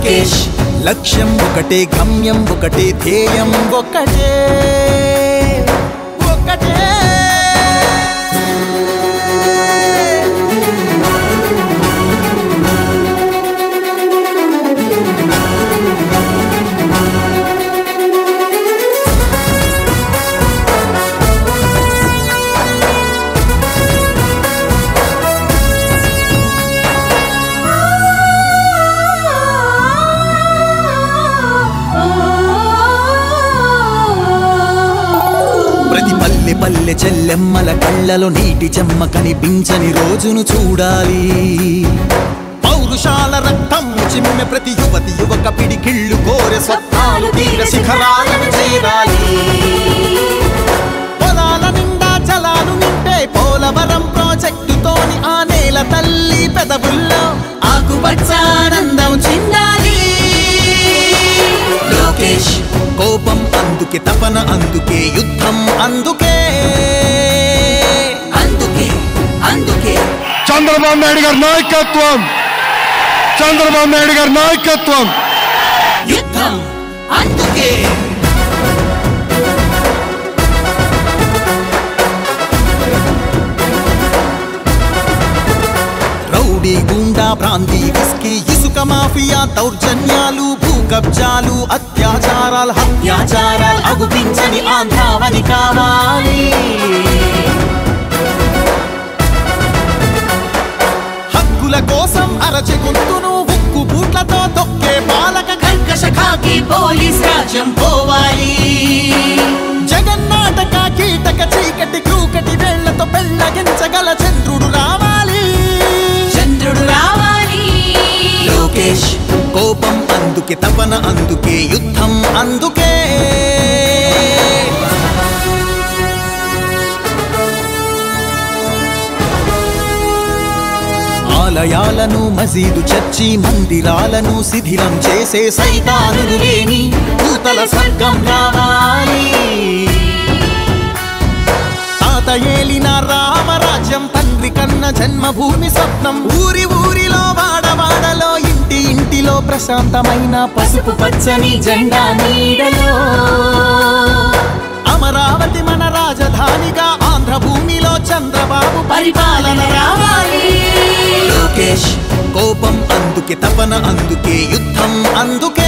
లోకేష్ లక్ష్యం ఒకటే గమ్యం ఒకటే ధ్యేయం ఒకటే ఒకటే ప్రతి పల్లె పల్లె చెల్లెమ్మల కళ్ళలో నీటి చెమ్మ కనిపించని రోజును చూడాలి పౌరుషాల రక్తం చిమ్మె ప్రతి యువతి యువక పిడికిళ్ళు కోరె స్వప్నాలు తీర శిఖరాలను చేరాలి పొలాల నిండా జలాలు నింపే పోలవరం ప్రాజెక్టుతోని ఆ నేల తల్లి పెదవుల్లో ఆకుపచ్చానందం చిందాలి లోకేష్ కోపం అందుకే తపన అందుకే యుద్ధం అందుకే అందుకే అందుకే చంద్రబాబు నాయుడు గారి నాయకత్వం చంద్రబాబు నాయుడు గారి నాయకత్వం యుద్ధం అందుకే రౌడీ గుండా ప్రాంతి విస్కీ ఇసుక మాఫియా దౌర్జన్యాలు భూ కబ్జాలు అత్యాచారాలు హత్యాచారాలు అగుపించని ఆంధ్రావని కావాలి హక్కుల కోసం అరచి గొంతును ఉక్కు బూట్లతో తొక్కే పాలక కర్కశ ఖాకి పోలీస్ రాజ్యం పోవాలి జగన్నాటక కీటక చీకటి క్రూకటి వేళ్లతో పెళ్ళగించగల చంద్రుడు రావాలి చంద్రుడు రావాలి లోకేష్ కోపం అందుకే తపన అందుకే యుద్ధం అందుకే ఆలయాలను మసీదు చర్చి మందిరాలను శిథిలం చేసే సైతానులు లేని భూతల స్వర్గం రావాలి తాత ఏలిన రామరాజ్యం తండ్రి కన్న జన్మభూమి స్వప్నం ఊరి ఊరిలో వాడవాడలో ఇంటి ఇంటిలో ప్రశాంతమైన పసుపు పచ్చని జెండా నీడలో అమరావతి మన రాజధానిగా ఆంధ్ర భూమిలో చంద్రబాబు పరిపాలన రావాలి లోకేష్ కోపం అందుకే తపన అందుకే యుద్ధం అందుకే